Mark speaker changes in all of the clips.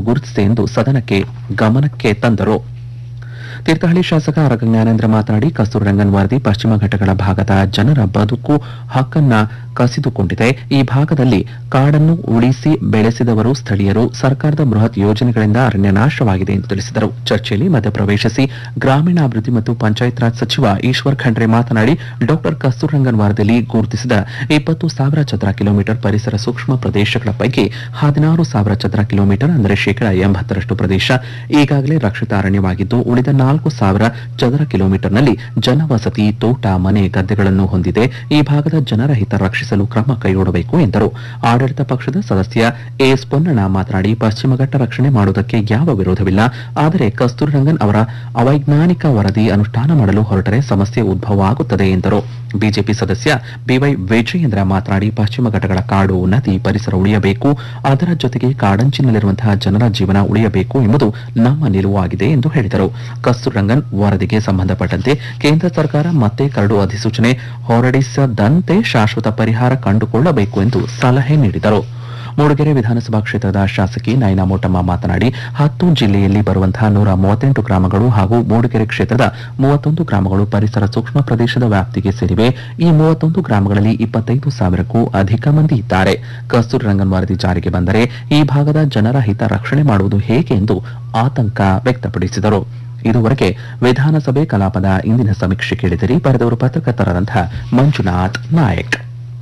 Speaker 1: ಗುರುತಿಸಿದೆ ಎಂದು ಸದನಕ್ಕೆ ಗಮನಕ್ಕೆ ತಂದರು ತೀರ್ಥಹಳ್ಳಿ ಶಾಸಕ ಆರಗ ಜ್ಞಾನೇಂದ್ರ ಮಾತನಾಡಿ ಕಸ್ತೂರಿ ರಂಗನ್ ವರದಿ ಪಶ್ಚಿಮ ಘಟ್ಟಗಳ ಭಾಗದ ಜನರ ಬದುಕು ಹಕ್ಕನ್ನ ಕಸಿದುಕೊಂಡಿದೆ ಈ ಭಾಗದಲ್ಲಿ ಕಾಡನ್ನು ಉಳಿಸಿ ಬೆಳೆಸಿದವರು ಸ್ಥಳೀಯರು ಸರ್ಕಾರದ ಬೃಹತ್ ಯೋಜನೆಗಳಿಂದ ಅರಣ್ಯ ನಾಶವಾಗಿದೆ ಎಂದು ತಿಳಿಸಿದರು ಚರ್ಚೆಯಲ್ಲಿ ಮಧ್ಯಪ್ರವೇಶಿಸಿ ಗ್ರಾಮೀಣಾಭಿವೃದ್ಧಿ ಮತ್ತು ಪಂಚಾಯತ್ ರಾಜ್ ಸಚಿವ ಈಶ್ವರ್ ಖಂಡ್ರೆ ಮಾತನಾಡಿ ಡಾಕ್ಟರ್ ಕಸ್ತೂರಿ ರಂಗನ್ ವರದಿಯಲ್ಲಿ ಗುರುತಿಸಿದ ಇಪ್ಪತ್ತು ಸಾವಿರ ಚದರ ಕಿಲೋಮೀಟರ್ ಪರಿಸರ ಸೂಕ್ಷ್ಮ ಪ್ರದೇಶಗಳ ಪೈಕಿ ಹದಿನಾರು ಸಾವಿರ ಚದರ ಕಿಲೋಮೀಟರ್ ಅಂದರೆ ಶೇಕಡಾ ಎಂಬತ್ತರಷ್ಟು ಪ್ರದೇಶ ಈಗಾಗಲೇ ರಕ್ಷಿತ ಅರಣ್ಯವಾಗಿದ್ದು ಉಳಿದ ನಾಲ್ಕು ಸಾವಿರ ಚದರ ಕಿಲೋಮೀಟರ್ನಲ್ಲಿ ಜನವಸತಿ ತೋಟ ಮನೆ ಗದ್ದೆಗಳನ್ನು ಹೊಂದಿದೆ ಈ ಭಾಗದ ಜನರ ಹಿತ ರಕ್ಷಿಸಲು ಕ್ರಮ ಕೈಗೊಳ್ಳಬೇಕು ಎಂದರು ಆಡಳಿತ ಪಕ್ಷದ ಸದಸ್ಯ ಎಸ್ ಪೊನ್ನಣ್ಣ ಮಾತನಾಡಿ ಪಶ್ಚಿಮ ಘಟ್ಟ ರಕ್ಷಣೆ ಮಾಡುವುದಕ್ಕೆ ಯಾವ ವಿರೋಧವಿಲ್ಲ ಆದರೆ ಕಸ್ತೂರಿ ರಂಗನ್ ಅವರ ಅವೈಜ್ಞಾನಿಕ ವರದಿ ಅನುಷ್ಠಾನ ಮಾಡಲು ಹೊರಟರೆ ಸಮಸ್ಯೆ ಉದ್ಭವ ಆಗುತ್ತದೆ ಎಂದರು ಬಿಜೆಪಿ ಸದಸ್ಯ ಬಿವೈ ವಿಜಯೇಂದ್ರ ಮಾತನಾಡಿ ಪಶ್ಚಿಮ ಘಟ್ಟಗಳ ಕಾಡು ನದಿ ಪರಿಸರ ಉಳಿಯಬೇಕು ಅದರ ಜೊತೆಗೆ ಕಾಡಂಚಿನಲ್ಲಿರುವಂತಹ ಜನರ ಜೀವನ ಉಳಿಯಬೇಕು ಎಂಬುದು ನಮ್ಮ ನಿಲುವಾಗಿದೆ ಎಂದು ಹೇಳಿದರು ಕಸ್ತೂರಿ ರಂಗನ್ ವರದಿಗೆ ಸಂಬಂಧಪಟ್ಟಂತೆ ಕೇಂದ್ರ ಸರ್ಕಾರ ಮತ್ತೆ ಕರಡು ಅಧಿಸೂಚನೆ ಹೊರಡಿಸದಂತೆ ಶಾಶ್ವತ ಪರಿಹಾರ ಕಂಡುಕೊಳ್ಳಬೇಕು ಎಂದು ಸಲಹೆ ನೀಡಿದರು ಮೂಡಿಗೆರೆ ವಿಧಾನಸಭಾ ಕ್ಷೇತ್ರದ ಶಾಸಕಿ ನಯನಾ ಮೋಟಮ್ಮ ಮಾತನಾಡಿ ಹತ್ತು ಜಿಲ್ಲೆಯಲ್ಲಿ ಬರುವಂತಹ ನೂರ ಮೂವತ್ತೆಂಟು ಗ್ರಾಮಗಳು ಹಾಗೂ ಮೂಡಿಗೆರೆ ಕ್ಷೇತ್ರದ ಮೂವತ್ತೊಂದು ಗ್ರಾಮಗಳು ಪರಿಸರ ಸೂಕ್ಷ್ಮ ಪ್ರದೇಶದ ವ್ಯಾಪ್ತಿಗೆ ಸೇರಿವೆ ಈ ಮೂವತ್ತೊಂದು ಗ್ರಾಮಗಳಲ್ಲಿ ಇಪ್ಪತ್ತೈದು ಸಾವಿರಕ್ಕೂ ಅಧಿಕ ಮಂದಿ ಇದ್ದಾರೆ ಕಸ್ತೂರಿ ರಂಗನ್ ವರದಿ ಜಾರಿಗೆ ಬಂದರೆ ಈ ಭಾಗದ ಜನರ ಹಿತ ರಕ್ಷಣೆ ಮಾಡುವುದು ಹೇಗೆ ಎಂದು ಆತಂಕ ವ್ಯಕ್ತಪಡಿಸಿದರು ಇದುವರೆಗೆ ವಿಧಾನಸಭೆ ಕಲಾಪದ ಇಂದಿನ ಸಮೀಕ್ಷೆ ಕೇಳಿದಿರಿ ಬರೆದವರು ಪತ್ರಕರ್ತರಾದಂತಹ ಮಂಜುನಾಥ್ ನಾಯಕ್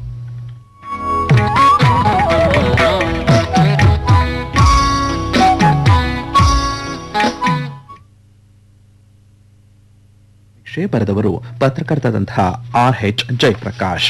Speaker 1: ಸಮೀಕ್ಷೆ ಬರೆದವರು ಪತ್ರಕರ್ತರಾದಂತಹ ಆರ್ ಎಚ್ ಜಯಪ್ರಕಾಶ್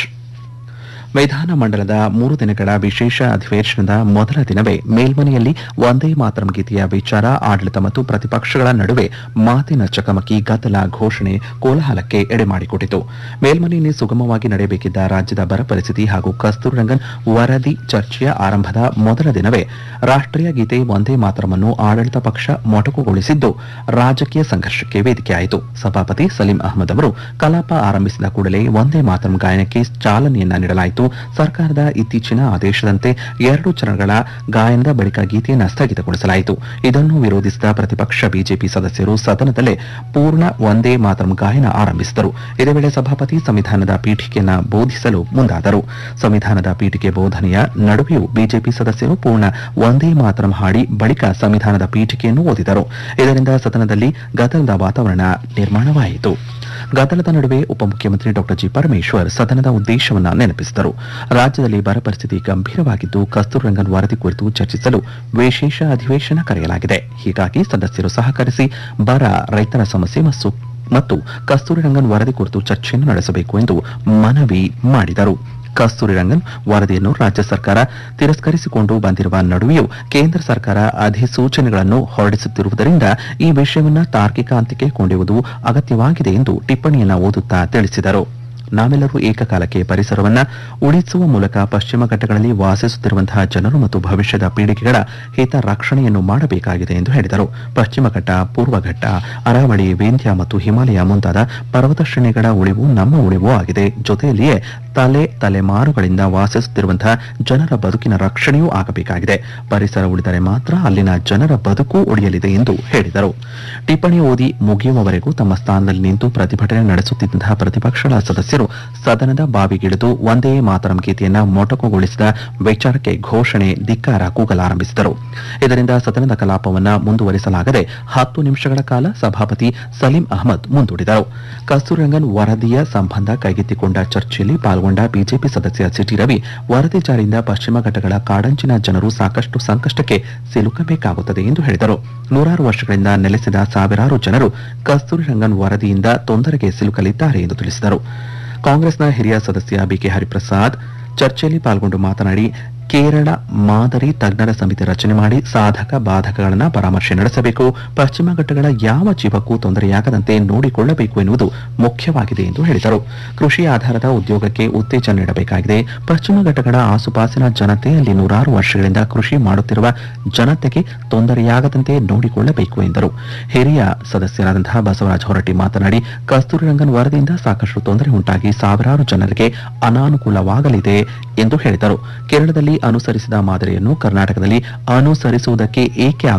Speaker 1: ವಿಧಾನ ಮಂಡಲದ ಮೂರು ದಿನಗಳ ವಿಶೇಷ ಅಧಿವೇಶನದ ಮೊದಲ ದಿನವೇ ಮೇಲ್ಮನೆಯಲ್ಲಿ ಒಂದೇ ಮಾತರಂ ಗೀತೆಯ ವಿಚಾರ ಆಡಳಿತ ಮತ್ತು ಪ್ರತಿಪಕ್ಷಗಳ ನಡುವೆ ಮಾತಿನ ಚಕಮಕಿ ಗದ್ದಲ ಘೋಷಣೆ ಕೋಲಾಹಲಕ್ಕೆ ಎಡೆಮಾಡಿಕೊಟ್ಟಿತು ಮೇಲ್ಮನೆಯಲ್ಲಿ ಸುಗಮವಾಗಿ ನಡೆಯಬೇಕಿದ್ದ ರಾಜ್ಯದ ಬರ ಪರಿಸ್ಥಿತಿ ಹಾಗೂ ಕಸ್ತೂರಿ ರಂಗನ್ ವರದಿ ಚರ್ಚೆಯ ಆರಂಭದ ಮೊದಲ ದಿನವೇ ರಾಷ್ಟ್ರೀಯ ಗೀತೆ ಒಂದೇ ಮಾತರಮನ್ನು ಆಡಳಿತ ಪಕ್ಷ ಮೊಟಕುಗೊಳಿಸಿದ್ದು ರಾಜಕೀಯ ಸಂಘರ್ಷಕ್ಕೆ ವೇದಿಕೆಯಾಯಿತು ಸಭಾಪತಿ ಸಲೀಂ ಅಹಮದ್ ಅವರು ಕಲಾಪ ಆರಂಭಿಸಿದ ಕೂಡಲೇ ಒಂದೇ ಮಾತರಂ ಗಾಯನಕ್ಕೆ ಚಾಲನೆಯನ್ನ ನೀಡಲಾಯಿತು ಸರ್ಕಾರದ ಇತ್ತೀಚಿನ ಆದೇಶದಂತೆ ಎರಡು ಚರಣಗಳ ಗಾಯನದ ಬಳಿಕ ಗೀತೆಯನ್ನು ಸ್ಥಗಿತಗೊಳಿಸಲಾಯಿತು ಇದನ್ನು ವಿರೋಧಿಸಿದ ಪ್ರತಿಪಕ್ಷ ಬಿಜೆಪಿ ಸದಸ್ಯರು ಸದನದಲ್ಲೇ ಪೂರ್ಣ ಒಂದೇ ಮಾತರಂ ಗಾಯನ ಆರಂಭಿಸಿದರು ಇದೇ ವೇಳೆ ಸಭಾಪತಿ ಸಂವಿಧಾನದ ಪೀಠಿಕೆಯನ್ನ ಬೋಧಿಸಲು ಮುಂದಾದರು ಸಂವಿಧಾನದ ಪೀಠಿಕೆ ಬೋಧನೆಯ ನಡುವೆಯೂ ಬಿಜೆಪಿ ಸದಸ್ಯರು ಪೂರ್ಣ ಒಂದೇ ಮಾತರಂ ಹಾಡಿ ಬಳಿಕ ಸಂವಿಧಾನದ ಪೀಠಿಕೆಯನ್ನು ಓದಿದರು ಇದರಿಂದ ಸದನದಲ್ಲಿ ಗದ್ದಲದ ವಾತಾವರಣ ನಿರ್ಮಾಣವಾಯಿತು ಗದ್ದಲದ ನಡುವೆ ಉಪಮುಖ್ಯಮಂತ್ರಿ ಡಾಕ್ಟರ್ ಜಿ ಪರಮೇಶ್ವರ್ ಸದನದ ಉದ್ದೇಶವನ್ನ ನೆನಪಿಸಿದರು ರಾಜ್ಯದಲ್ಲಿ ಬರ ಪರಿಸ್ಥಿತಿ ಗಂಭೀರವಾಗಿದ್ದು ಕಸ್ತೂರಿ ರಂಗನ್ ವರದಿ ಕುರಿತು ಚರ್ಚಿಸಲು ವಿಶೇಷ ಅಧಿವೇಶನ ಕರೆಯಲಾಗಿದೆ ಹೀಗಾಗಿ ಸದಸ್ಯರು ಸಹಕರಿಸಿ ಬರ ರೈತರ ಸಮಸ್ಯೆ ಮತ್ತು ಮತ್ತು ಕಸ್ತೂರಿ ರಂಗನ್ ವರದಿ ಕುರಿತು ಚರ್ಚೆಯನ್ನು ನಡೆಸಬೇಕು ಎಂದು ಮನವಿ ಮಾಡಿದರು ಕಸ್ತೂರಿ ರಂಗನ್ ವರದಿಯನ್ನು ರಾಜ್ಯ ಸರ್ಕಾರ ತಿರಸ್ಕರಿಸಿಕೊಂಡು ಬಂದಿರುವ ನಡುವೆಯೂ ಕೇಂದ್ರ ಸರ್ಕಾರ ಅಧಿಸೂಚನೆಗಳನ್ನು ಹೊರಡಿಸುತ್ತಿರುವುದರಿಂದ ಈ ವಿಷಯವನ್ನ ತಾರ್ಕಿಕ ಅಂತ್ಯಕ್ಕೆ ಕೊಂಡೊಯ್ಯುವುದು ಅಗತ್ಯವಾಗಿದೆ ಎಂದು ಟಿಪ್ಪಣಿಯನ್ನ ಓದುತ್ತಾ ತಿಳಿಸಿದರು ನಾವೆಲ್ಲರೂ ಏಕಕಾಲಕ್ಕೆ ಪರಿಸರವನ್ನ ಉಳಿಸುವ ಮೂಲಕ ಪಶ್ಚಿಮ ಘಟ್ಟಗಳಲ್ಲಿ ವಾಸಿಸುತ್ತಿರುವಂತಹ ಜನರು ಮತ್ತು ಭವಿಷ್ಯದ ಪೀಳಿಗೆಗಳ ಹಿತ ರಕ್ಷಣೆಯನ್ನು ಮಾಡಬೇಕಾಗಿದೆ ಎಂದು ಹೇಳಿದರು ಪಶ್ಚಿಮ ಘಟ್ಟ ಪೂರ್ವ ಘಟ್ಟ ಅರಾವಳಿ ವಿಂಧ್ಯ ಮತ್ತು ಹಿಮಾಲಯ ಮುಂತಾದ ಪರ್ವತ ಶ್ರೇಣಿಗಳ ಉಳಿವು ನಮ್ಮ ಉಳಿವು ಆಗಿದೆ ಜೊತೆಯಲ್ಲಿಯೇ ತಲೆ ತಲೆಮಾರುಗಳಿಂದ ವಾಸಿಸುತ್ತಿರುವಂತಹ ಜನರ ಬದುಕಿನ ರಕ್ಷಣೆಯೂ ಆಗಬೇಕಾಗಿದೆ ಪರಿಸರ ಉಳಿದರೆ ಮಾತ್ರ ಅಲ್ಲಿನ ಜನರ ಬದುಕು ಉಳಿಯಲಿದೆ ಎಂದು ಹೇಳಿದರು ಟಿಪ್ಪಣಿ ಓದಿ ಮುಗಿಯುವವರೆಗೂ ತಮ್ಮ ಸ್ಥಾನದಲ್ಲಿ ನಿಂತು ಪ್ರತಿಭಟನೆ ನಡೆಸುತ್ತಿದ್ದಂತಹ ಪ್ರತಿಪಕ್ಷಗಳ ಸದಸ್ಯರು ಸದನದ ಬಾವಿಗಿಳಿದು ಒಂದೇ ಮಾತರಂ ಗೀತೆಯನ್ನ ಮೊಟಕುಗೊಳಿಸಿದ ವಿಚಾರಕ್ಕೆ ಘೋಷಣೆ ಧಿಕ್ಕಾರ ಕೂಗಲಾರಂಭಿಸಿದರು ಇದರಿಂದ ಸದನದ ಕಲಾಪವನ್ನ ಮುಂದುವರಿಸಲಾಗದೆ ಹತ್ತು ನಿಮಿಷಗಳ ಕಾಲ ಸಭಾಪತಿ ಸಲೀಂ ಅಹಮದ್ ಮುಂದೂಡಿದರು ಕಸ್ತೂರಿ ರಂಗನ್ ವರದಿಯ ಸಂಬಂಧ ಕೈಗೆತ್ತಿಕೊಂಡ ಚರ್ಚೆಯಲ್ಲಿ ಪಾಲ್ಗೊಂಡ ಬಿಜೆಪಿ ಸದಸ್ಯ ಸಿಟಿ ರವಿ ವರದಿ ಜಾರಿಯಿಂದ ಪಶ್ಚಿಮ ಘಟ್ಟಗಳ ಕಾಡಂಚಿನ ಜನರು ಸಾಕಷ್ಟು ಸಂಕಷ್ಟಕ್ಕೆ ಸಿಲುಕಬೇಕಾಗುತ್ತದೆ ಎಂದು ಹೇಳಿದರು ನೂರಾರು ವರ್ಷಗಳಿಂದ ನೆಲೆಸಿದ ಸಾವಿರಾರು ಜನರು ಕಸ್ತೂರಿ ರಂಗನ್ ವರದಿಯಿಂದ ತೊಂದರೆಗೆ ಸಿಲುಕಲಿದ್ದಾರೆ ಎಂದು ತಿಳಿಸಿದರು ಕಾಂಗ್ರೆಸ್ನ ಹಿರಿಯ ಸದಸ್ಯ ಬಿಕೆ ಹರಿಪ್ರಸಾದ್ ಚರ್ಚೆಯಲ್ಲಿ ಪಾಲ್ಗೊಂಡು ಮಾತನಾಡಿ ಕೇರಳ ಮಾದರಿ ತಜ್ಞರ ಸಮಿತಿ ರಚನೆ ಮಾಡಿ ಸಾಧಕ ಬಾಧಕಗಳನ್ನು ಪರಾಮರ್ಶೆ ನಡೆಸಬೇಕು ಪಶ್ಚಿಮ ಘಟ್ಟಗಳ ಯಾವ ಜೀವಕ್ಕೂ ತೊಂದರೆಯಾಗದಂತೆ ನೋಡಿಕೊಳ್ಳಬೇಕು ಎನ್ನುವುದು ಮುಖ್ಯವಾಗಿದೆ ಎಂದು ಹೇಳಿದರು ಕೃಷಿ ಆಧಾರದ ಉದ್ಯೋಗಕ್ಕೆ ಉತ್ತೇಜನ ನೀಡಬೇಕಾಗಿದೆ ಪಶ್ಚಿಮ ಘಟ್ಟಗಳ ಆಸುಪಾಸಿನ ಜನತೆ ಅಲ್ಲಿ ನೂರಾರು ವರ್ಷಗಳಿಂದ ಕೃಷಿ ಮಾಡುತ್ತಿರುವ ಜನತೆಗೆ ತೊಂದರೆಯಾಗದಂತೆ ನೋಡಿಕೊಳ್ಳಬೇಕು ಎಂದರು ಹಿರಿಯ ಸದಸ್ಯರಾದಂತಹ ಬಸವರಾಜ ಹೊರಟ್ಟಿ ಮಾತನಾಡಿ ಕಸ್ತೂರಿ ರಂಗನ್ ವರದಿಯಿಂದ ಸಾಕಷ್ಟು ತೊಂದರೆ ಉಂಟಾಗಿ ಸಾವಿರಾರು ಜನರಿಗೆ ಅನಾನುಕೂಲವಾಗಲಿದೆ ಎಂದು ಹೇಳಿದರು ಕೇರಳದಲ್ಲಿ ಅನುಸರಿಸಿದ ಮಾದರಿಯನ್ನು ಕರ್ನಾಟಕದಲ್ಲಿ ಅನುಸರಿಸುವುದಕ್ಕೆ ಏಕೆ